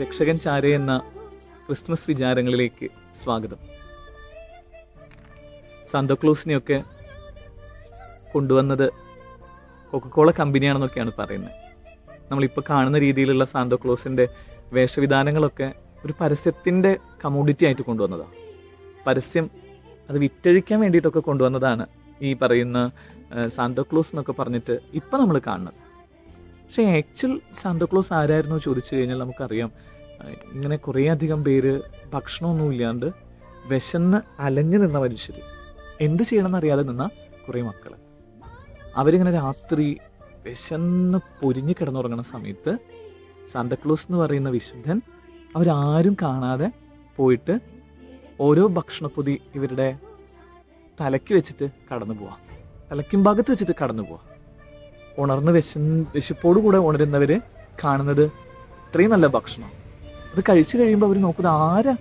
രക്ഷകൻ ചാരെ എന്ന ക്രിസ്മസ് വിചാരങ്ങളിലേക്ക് സ്വാഗതം സാന്തോക്ലോസിനെയൊക്കെ കൊണ്ടുവന്നത് കൊക്കക്കോള കമ്പനിയാണെന്നൊക്കെയാണ് പറയുന്നത് നമ്മളിപ്പോൾ കാണുന്ന രീതിയിലുള്ള സാന്തോക്ലോസിൻ്റെ വേഷവിധാനങ്ങളൊക്കെ ഒരു പരസ്യത്തിൻ്റെ കമോഡിറ്റി ആയിട്ട് കൊണ്ടുവന്നതാണ് പരസ്യം അത് വിറ്റഴിക്കാൻ വേണ്ടിയിട്ടൊക്കെ കൊണ്ടുവന്നതാണ് ഈ പറയുന്ന സാന്തോക്ലോസ് എന്നൊക്കെ പറഞ്ഞിട്ട് ഇപ്പം നമ്മൾ കാണുന്നത് പക്ഷേ ആക്ച്വൽ സാന്തോക്ലോസ് ആരായിരുന്നു ചോദിച്ചു കഴിഞ്ഞാൽ നമുക്കറിയാം ആ, ഇങ്ങനെ കുറേ അധികം പേര് ഭക്ഷണമൊന്നും ഇല്ലാണ്ട് വിശന്ന് അലഞ്ഞു നിന്ന മനുഷ്യർ എന്ത് ചെയ്യണമെന്ന് അറിയാതെ നിന്ന കുറേ മക്കൾ അവരിങ്ങനെ രാത്രി വിശന്ന് പൊരിഞ്ഞു കിടന്നുറങ്ങുന്ന സമയത്ത് സാന്തക്ലോസ് എന്ന് പറയുന്ന വിശുദ്ധൻ അവരാരും കാണാതെ പോയിട്ട് ഓരോ ഭക്ഷണപ്പൊതി ഇവരുടെ തലയ്ക്ക് വെച്ചിട്ട് കടന്നു പോവാം തലയ്ക്കും ഭാഗത്ത് വെച്ചിട്ട് കടന്നു പോവാം ഉണർന്ന് വിശ വിശപ്പോടു കൂടെ ഉണരുന്നവര് കാണുന്നത് ഇത്രയും നല്ല ഭക്ഷണം അത് കഴിച്ചു കഴിയുമ്പോൾ അവർ നോക്കുന്നത് ആരാ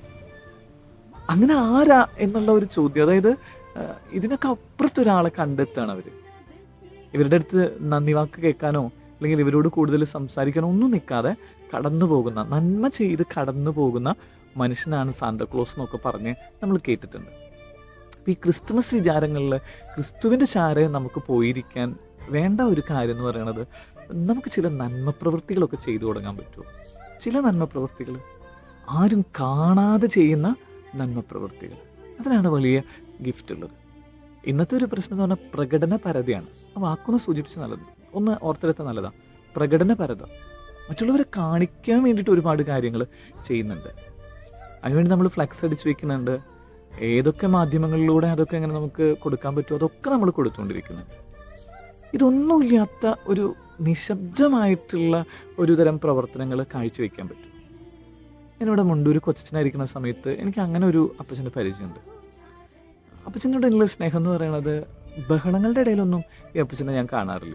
അങ്ങനെ ആരാ എന്നുള്ള ഒരു ചോദ്യം അതായത് ആ, ഇതിനൊക്കെ അപ്പുറത്ത് ഒരാളെ കണ്ടെത്താണ് അവര് ഇവരുടെ അടുത്ത് നന്ദി വാക്ക് കേൾക്കാനോ അല്ലെങ്കിൽ ഇവരോട് കൂടുതൽ സംസാരിക്കാനോ ഒന്നും നിൽക്കാതെ കടന്നു പോകുന്ന നന്മ ചെയ്ത് കടന്നു പോകുന്ന മനുഷ്യനാണ് സാന്തക്ലോസ് എന്നൊക്കെ പറഞ്ഞ് നമ്മൾ കേട്ടിട്ടുണ്ട് അപ്പം ഈ ക്രിസ്തുമസ് വിചാരങ്ങളിൽ ക്രിസ്തുവിൻ്റെ ചാര നമുക്ക് പോയിരിക്കാൻ വേണ്ട ഒരു കാര്യം എന്ന് പറയുന്നത് നമുക്ക് ചില നന്മ പ്രവൃത്തികളൊക്കെ ചെയ്തു തുടങ്ങാൻ പറ്റുമോ ചില നന്മ പ്രവൃത്തികൾ ആരും കാണാതെ ചെയ്യുന്ന നന്മ പ്രവൃത്തികൾ അതിനാണ് വലിയ ഗിഫ്റ്റ് ഉള്ളത് ഇന്നത്തെ ഒരു പ്രശ്നം എന്ന് പറഞ്ഞാൽ പ്രകടനപരതയാണ് ആ വാക്കൊന്ന് സൂചിപ്പിച്ച് നല്ലത് ഒന്ന് ഓർത്തെടുത്ത നല്ലതാണ് പ്രകടനപരത മറ്റുള്ളവരെ കാണിക്കാൻ വേണ്ടിയിട്ട് ഒരുപാട് കാര്യങ്ങൾ ചെയ്യുന്നുണ്ട് അതിനുവേണ്ടി നമ്മൾ ഫ്ലെക്സ് അടിച്ച് വെക്കുന്നുണ്ട് ഏതൊക്കെ മാധ്യമങ്ങളിലൂടെ അതൊക്കെ എങ്ങനെ നമുക്ക് കൊടുക്കാൻ പറ്റുമോ അതൊക്കെ നമ്മൾ കൊടുത്തുകൊണ്ടിരിക്കുന്നുണ്ട് ഇതൊന്നുമില്ലാത്ത ഒരു നിശബ്ദമായിട്ടുള്ള ഒരു തരം പ്രവർത്തനങ്ങൾ കാഴ്ചവെക്കാൻ പറ്റും ഞാനിവിടെ മുണ്ടൂർ കൊച്ചനായിരിക്കുന്ന സമയത്ത് എനിക്ക് അങ്ങനെ ഒരു അപ്പച്ചൻ്റെ പരിചയമുണ്ട് അപ്പച്ചനോട് ഉള്ള സ്നേഹം എന്ന് പറയുന്നത് ബഹളങ്ങളുടെ ഇടയിലൊന്നും ഈ അപ്പച്ചനെ ഞാൻ കാണാറില്ല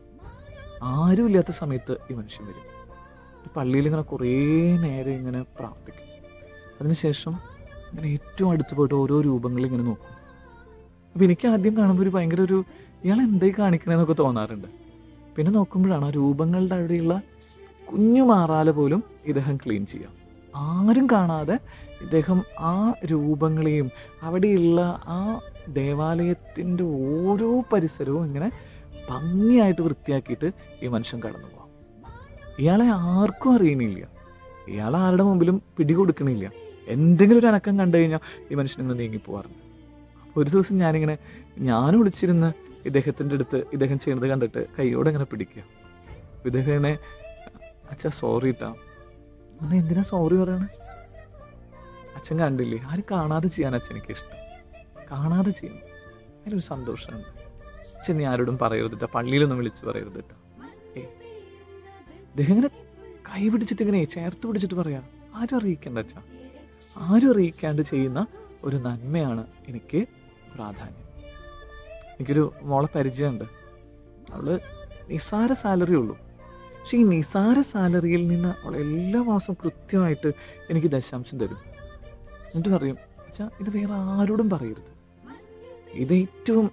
ആരും ഇല്ലാത്ത സമയത്ത് ഈ മനുഷ്യൻ വരും ഈ പള്ളിയിൽ ഇങ്ങനെ കുറേ നേരം ഇങ്ങനെ പ്രാർത്ഥിക്കും അതിനുശേഷം ഇങ്ങനെ ഏറ്റവും അടുത്ത് പോയിട്ട് ഓരോ രൂപങ്ങൾ ഇങ്ങനെ നോക്കും അപ്പം എനിക്ക് ആദ്യം കാണുമ്പോൾ ഒരു ഭയങ്കര ഒരു ഇയാൾ എന്തായി കാണിക്കണേന്നൊക്കെ തോന്നാറുണ്ട് പിന്നെ നോക്കുമ്പോഴാണ് ആ രൂപങ്ങളുടെ അവിടെയുള്ള കുഞ്ഞു മാറാല പോലും ഇദ്ദേഹം ക്ലീൻ ചെയ്യാം ആരും കാണാതെ ഇദ്ദേഹം ആ രൂപങ്ങളെയും അവിടെയുള്ള ആ ദേവാലയത്തിൻ്റെ ഓരോ പരിസരവും ഇങ്ങനെ ഭംഗിയായിട്ട് വൃത്തിയാക്കിയിട്ട് ഈ മനുഷ്യൻ കടന്നു പോകാം ഇയാളെ ആർക്കും അറിയണില്ല ഇയാൾ ആരുടെ മുമ്പിലും പിടികൊടുക്കണില്ല എന്തെങ്കിലും ഒരു അനക്കം കണ്ടു കഴിഞ്ഞാൽ ഈ മനുഷ്യൻ ഇങ്ങനെ നീങ്ങി പോകാറുണ്ട് അപ്പോൾ ഒരു ദിവസം ഞാനിങ്ങനെ ഞാൻ വിളിച്ചിരുന്ന് ഇദ്ദേഹത്തിൻ്റെ അടുത്ത് ഇദ്ദേഹം ചെയ്യുന്നത് കണ്ടിട്ട് കൈയോടെ ഇങ്ങനെ പിടിക്കുക അപ്പോൾ ഇദ്ദേഹം ഇങ്ങനെ അച്ഛാ സോറി ഇട്ടാ അങ്ങനെ എന്തിനാ സോറി പറയണേ അച്ഛൻ കണ്ടില്ലേ ആരും കാണാതെ ചെയ്യാൻ അച്ഛൻ എനിക്ക് ഇഷ്ടം കാണാതെ ചെയ്യണം അതിലൊരു സന്തോഷമുണ്ട് അച്ഛൻ നീ ആരോടും പറയരുതിട്ട പള്ളിയിലൊന്നും വിളിച്ച് പറയരുതിട്ട ഏ ഇദ്ദേഹം ഇങ്ങനെ കൈ പിടിച്ചിട്ട് ഇങ്ങനെ ചേർത്ത് പിടിച്ചിട്ട് പറയാ ആരും അറിയിക്കണ്ട അച്ഛാ ആരും അറിയിക്കാണ്ട് ചെയ്യുന്ന ഒരു നന്മയാണ് എനിക്ക് പ്രാധാന്യം എനിക്കൊരു മോളെ പരിചയമുണ്ട് അവള് നിസാര സാലറി ഉള്ളൂ പക്ഷെ ഈ നിസാര സാലറിയിൽ നിന്ന് അവൾ എല്ലാ മാസവും കൃത്യമായിട്ട് എനിക്ക് ദശാംശം തരും എന്നിട്ട് പറയും അച്ഛാ ഇത് വേറെ ആരോടും പറയരുത് ഇത് ഏറ്റവും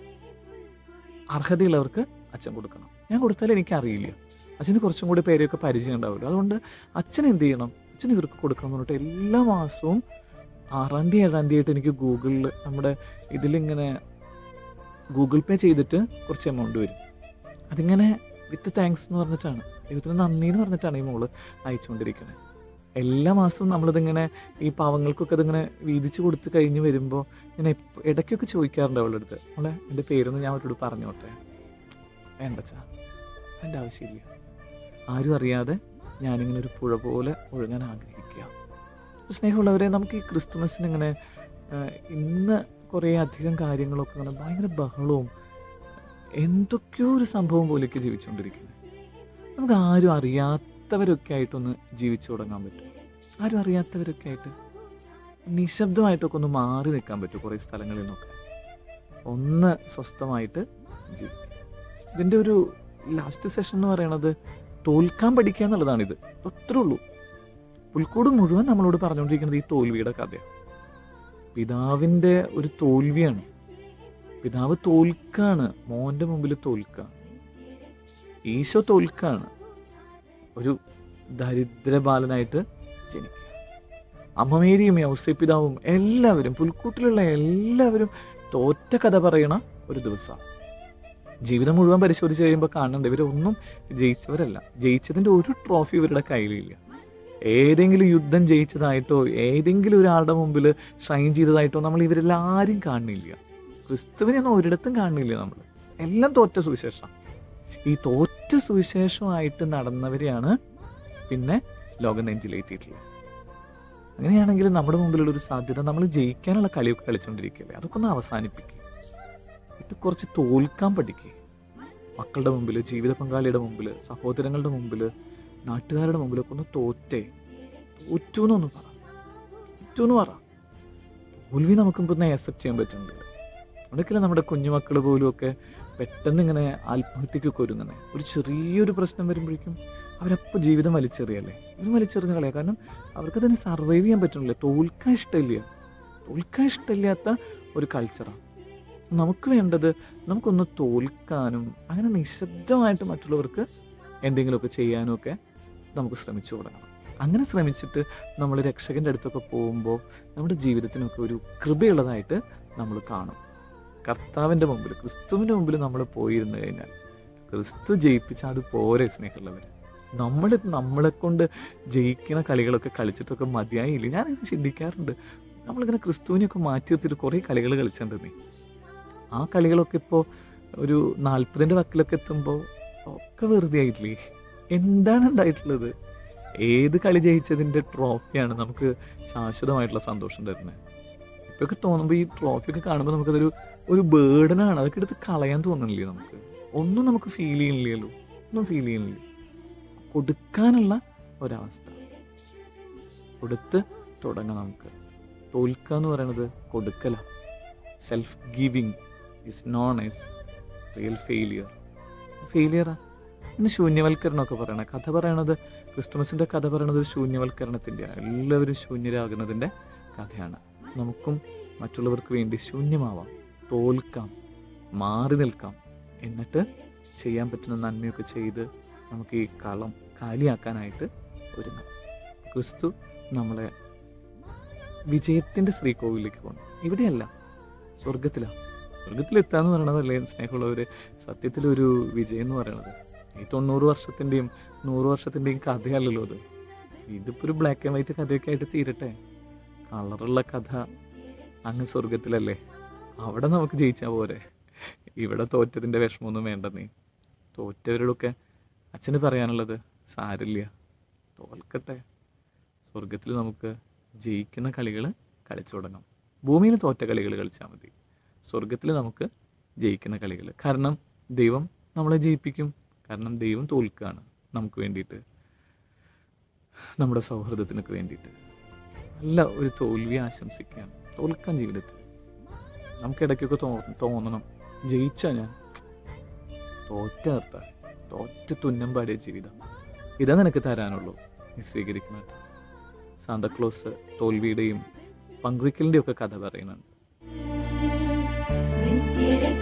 അർഹതയുള്ളവർക്ക് അച്ഛൻ കൊടുക്കണം ഞാൻ കൊടുത്താൽ എനിക്ക് അറിയില്ല അച്ഛന് കുറച്ചും കൂടി പേരെയൊക്കെ പരിചയം ഉണ്ടാവില്ല അതുകൊണ്ട് അച്ഛൻ എന്ത് ചെയ്യണം അച്ഛൻ ഇവർക്ക് കൊടുക്കണം എന്ന് പറഞ്ഞിട്ട് എല്ലാ മാസവും ആറാം തീയതി ഏഴാം തീയതി ആയിട്ട് എനിക്ക് ഗൂഗിളിൽ നമ്മുടെ ഇതിലിങ്ങനെ ഗൂഗിൾ പേ ചെയ്തിട്ട് കുറച്ച് എമൗണ്ട് വരും അതിങ്ങനെ വിത്ത് താങ്ക്സ് എന്ന് പറഞ്ഞിട്ടാണ് ദൈവത്തിന് നന്ദി എന്ന് പറഞ്ഞിട്ടാണ് ഈ മോള് അയച്ചുകൊണ്ടിരിക്കുന്നത് എല്ലാ മാസവും നമ്മളിതിങ്ങനെ ഈ പാവങ്ങൾക്കൊക്കെ ഇതിങ്ങനെ വീതിച്ച് കൊടുത്ത് കഴിഞ്ഞ് വരുമ്പോൾ ഞാൻ എപ്പ- ഇടയ്ക്കൊക്കെ ചോദിക്കാറുണ്ട് അവളുടെ അടുത്ത് അവളെ എൻ്റെ പേരൊന്ന് ഞാൻ അവരോട് പറഞ്ഞോട്ടെ വേണ്ടച്ചാ എൻ്റെ ആവശ്യമില്ല ആരും അറിയാതെ ഞാനിങ്ങനെ ഒരു പുഴ പോലെ ഒഴുകാൻ ആഗ്രഹിക്കുക സ്നേഹമുള്ളവരെ നമുക്ക് ഈ ക്രിസ്തുമസിന് ഇങ്ങനെ ആ, ഇന്ന് കുറേ അധികം കാര്യങ്ങളൊക്കെ ഇങ്ങനെ ഭയങ്കര ബഹളവും എന്തൊക്കെയോ ഒരു സംഭവം പോലെയൊക്കെ ജീവിച്ചുകൊണ്ടിരിക്കുന്നത് നമുക്ക് ആരും അറിയാത്തവരൊക്കെ ആയിട്ടൊന്ന് ജീവിച്ചു തുടങ്ങാൻ പറ്റും ആരും അറിയാത്തവരൊക്കെ ആയിട്ട് നിശബ്ദമായിട്ടൊക്കെ ഒന്ന് മാറി നിൽക്കാൻ പറ്റും കുറേ സ്ഥലങ്ങളിൽ നിന്നൊക്കെ ഒന്ന് സ്വസ്ഥമായിട്ട് ജീവിക്കും ഇതിൻ്റെ ഒരു ലാസ്റ്റ് സെഷൻ എന്ന് പറയണത് തോൽക്കാൻ പഠിക്കുക എന്നുള്ളതാണിത് അത്രേ ഉള്ളൂ പുൽക്കൂട് മുഴുവൻ നമ്മളോട് പറഞ്ഞുകൊണ്ടിരിക്കുന്നത് ഈ തോൽവിയുടെ കഥയാണ് പിതാവിൻ്റെ ഒരു തോൽവിയാണ് പിതാവ് തോൽക്കാണ് മോൻ്റെ മുമ്പിൽ തോൽക്കുക ഈശോ തോൽക്കാണ് ഒരു ദരിദ്ര ബാലനായിട്ട് അമ്മമേരിയും യൗസപിതാവും എല്ലാവരും പുൽക്കൂട്ടിലുള്ള എല്ലാവരും തോറ്റ കഥ പറയണ ഒരു ദിവസമാണ് ജീവിതം മുഴുവൻ പരിശോധിച്ച് കഴിയുമ്പോൾ കാണുന്നുണ്ട് ഇവരൊന്നും ജയിച്ചവരല്ല ജയിച്ചതിൻ്റെ ഒരു ട്രോഫി ഇവരുടെ കയ്യിലില്ല ഏതെങ്കിലും യുദ്ധം ജയിച്ചതായിട്ടോ ഏതെങ്കിലും ഒരാളുടെ മുമ്പിൽ ഷൈൻ ചെയ്തതായിട്ടോ നമ്മൾ ഇവരെല്ലാം ആരും കാണുന്നില്ല ക്രിസ്തുവിനൊന്നും ഒരിടത്തും കാണുന്നില്ല നമ്മൾ എല്ലാം തോറ്റ സുവിശേഷം ഈ തോറ്റ സുവിശേഷമായിട്ട് നടന്നവരെയാണ് പിന്നെ ലോകം നെഞ്ചിലേറ്റിയിട്ടുള്ളത് അങ്ങനെയാണെങ്കിൽ നമ്മുടെ മുമ്പിലുള്ള ഒരു സാധ്യത നമ്മൾ ജയിക്കാനുള്ള കളിയൊക്കെ കളിച്ചുകൊണ്ടിരിക്കുകയല്ലേ അതൊക്കെ ഒന്ന് അവസാനിപ്പിക്കുക എന്നിട്ട് കുറച്ച് തോൽക്കാൻ പഠിക്കുക മക്കളുടെ മുമ്പിൽ ജീവിത പങ്കാളിയുടെ മുമ്പിൽ സഹോദരങ്ങളുടെ മുമ്പിൽ നാട്ടുകാരുടെ മുമ്പിലൊക്കെ ഒന്ന് തോറ്റേ തോറ്റു എന്നൊന്ന് പറ തോറ്റു എന്ന് പറ തോൽവി നമുക്കിപ്പോൾ ഒന്ന് ആക്സെപ്റ്റ് ചെയ്യാൻ പറ്റുന്നില്ല അവിടെയൊക്കെ നമ്മുടെ കുഞ്ഞുമക്കൾ പോലും ഒക്കെ പെട്ടെന്ന് ഇങ്ങനെ ആത്മഹത്യക്കൊക്കെ ഒരുങ്ങുന്നത് ഒരു ചെറിയൊരു പ്രശ്നം വരുമ്പോഴേക്കും അവരപ്പോൾ ജീവിതം വലിച്ചെറിയല്ലേ ഇത് വലിച്ചെറിഞ്ഞ കളയാ കാരണം അവർക്ക് തന്നെ സർവൈവ് ചെയ്യാൻ പറ്റുന്നില്ല തോൽക്കാൻ ഇഷ്ടമില്ല തോൽക്കാൻ ഇഷ്ടമില്ലാത്ത ഒരു കൾച്ചറാണ് നമുക്ക് വേണ്ടത് നമുക്കൊന്ന് തോൽക്കാനും അങ്ങനെ നിശബ്ദമായിട്ട് മറ്റുള്ളവർക്ക് എന്തെങ്കിലുമൊക്കെ ചെയ്യാനും ഒക്കെ നമുക്ക് ശ്രമിച്ചു തുടങ്ങണം അങ്ങനെ ശ്രമിച്ചിട്ട് നമ്മൾ രക്ഷകൻ്റെ അടുത്തൊക്കെ പോകുമ്പോൾ നമ്മുടെ ജീവിതത്തിനൊക്കെ ഒരു കൃപയുള്ളതായിട്ട് നമ്മൾ കാണും കർത്താവിൻ്റെ മുമ്പിൽ ക്രിസ്തുവിൻ്റെ മുമ്പിൽ നമ്മൾ പോയിരുന്നു കഴിഞ്ഞാൽ ക്രിസ്തു ജയിപ്പിച്ച അത് പോരെ സ്നേഹമുള്ളവർ നമ്മൾ നമ്മളെ കൊണ്ട് ജയിക്കുന്ന കളികളൊക്കെ കളിച്ചിട്ടൊക്കെ മതിയായില്ല ഞാൻ ചിന്തിക്കാറുണ്ട് നമ്മളിങ്ങനെ ക്രിസ്തുവിനെയൊക്കെ മാറ്റി നിർത്തിയിട്ട് കുറേ കളികൾ കളിച്ചിട്ടുണ്ടെന്നേ ആ കളികളൊക്കെ ഇപ്പോൾ ഒരു നാൽപ്പതിൻ്റെ വക്കിലൊക്കെ എത്തുമ്പോൾ ഒക്കെ വെറുതെ ആയിട്ടില്ലേ എന്താണ് ഉണ്ടായിട്ടുള്ളത് ഏത് കളി ജയിച്ചതിൻ്റെ ട്രോഫിയാണ് നമുക്ക് ശാശ്വതമായിട്ടുള്ള സന്തോഷം തരുന്നത് ഇപ്പൊക്കെ തോന്നുമ്പോൾ ഈ ട്രോഫിയൊക്കെ കാണുമ്പോൾ നമുക്കതൊരു ഒരു ബേർഡനാണ് അതൊക്കെ എടുത്ത് കളയാൻ തോന്നുന്നില്ലേ നമുക്ക് ഒന്നും നമുക്ക് ഫീൽ ചെയ്യുന്നില്ലല്ലോ ഒന്നും ഫീൽ ചെയ്യുന്നില്ല കൊടുക്കാനുള്ള ഒരവസ്ഥ കൊടുത്ത് തുടങ്ങാം നമുക്ക് തോൽക്കുക എന്ന് പറയുന്നത് കൊടുക്കല self giving is known as real failure ഫെയിലിയറാ പിന്നെ ശൂന്യവൽക്കരണമൊക്കെ പറയണ കഥ പറയണത് ക്രിസ്തുമസിൻ്റെ കഥ പറയണത് ഒരു ശൂന്യവൽക്കരണത്തിൻ്റെ എല്ലാവരും ശൂന്യരാകുന്നതിൻ്റെ കഥയാണ് നമുക്കും മറ്റുള്ളവർക്ക് വേണ്ടി ശൂന്യമാവാം തോൽക്കാം മാറി നിൽക്കാം എന്നിട്ട് ചെയ്യാൻ പറ്റുന്ന നന്മയൊക്കെ ചെയ്ത് നമുക്ക് ഈ കളം കാലിയാക്കാനായിട്ട് ഒരുങ്ങാം ക്രിസ്തു നമ്മളെ വിജയത്തിൻ്റെ ശ്രീകോവിലേക്ക് പോകണം ഇവിടെയല്ല സ്വർഗത്തിലാണ് സ്വർഗത്തിലെത്താന്ന് പറയണതല്ലേ സ്നേഹമുള്ളവർ സത്യത്തിലൊരു വിജയം എന്ന് പറയണത് ഈ തൊണ്ണൂറ് വർഷത്തിൻ്റെയും നൂറ് വർഷത്തിൻ്റെയും കഥയല്ലല്ലോ അത് ഇതിപ്പോൾ ഒരു ബ്ലാക്ക് ആൻഡ് വൈറ്റ് കഥയൊക്കെ ആയിട്ട് തീരട്ടെ കളറുള്ള കഥ അങ്ങ് സ്വർഗത്തിലല്ലേ അവിടെ നമുക്ക് ജയിച്ചാൽ പോരെ ഇവിടെ തോറ്റതിൻ്റെ വിഷമമൊന്നും വേണ്ടെന്നേ തോറ്റവരോടൊക്കെ അച്ഛന് പറയാനുള്ളത് സാരില്ല തോൽക്കട്ടെ സ്വർഗത്തിൽ നമുക്ക് ജയിക്കുന്ന കളികൾ കളിച്ചു തുടങ്ങാം ഭൂമിയിൽ തോറ്റ കളികൾ കളിച്ചാൽ മതി സ്വർഗത്തിൽ നമുക്ക് ജയിക്കുന്ന കളികൾ കാരണം ദൈവം നമ്മളെ ജയിപ്പിക്കും കാരണം ദൈവം തോൽക്കുകയാണ് നമുക്ക് വേണ്ടിയിട്ട് നമ്മുടെ സൗഹൃദത്തിനൊക്കെ വേണ്ടിയിട്ട് നല്ല ഒരു തോൽവി ആശംസിക്കുകയാണ് തോൽക്കാൻ ജീവിതത്തിൽ നമുക്ക് ഇടയ്ക്കൊക്കെ തോ തോന്നണം ജയിച്ചാ ഞാൻ തോറ്റ നിർത്താൻ തോറ്റ തുന്നം പാടിയ ജീവിതം ഇതാ നിനക്ക് തരാനുള്ളൂ നീ സ്വീകരിക്കുന്നത് സാന്തക്ലോസ് തോൽവിയുടെയും പങ്കുവയ്ക്കലിൻ്റെയും ഒക്കെ കഥ പറയുന്നുണ്ട് നിത്യരക്ഷ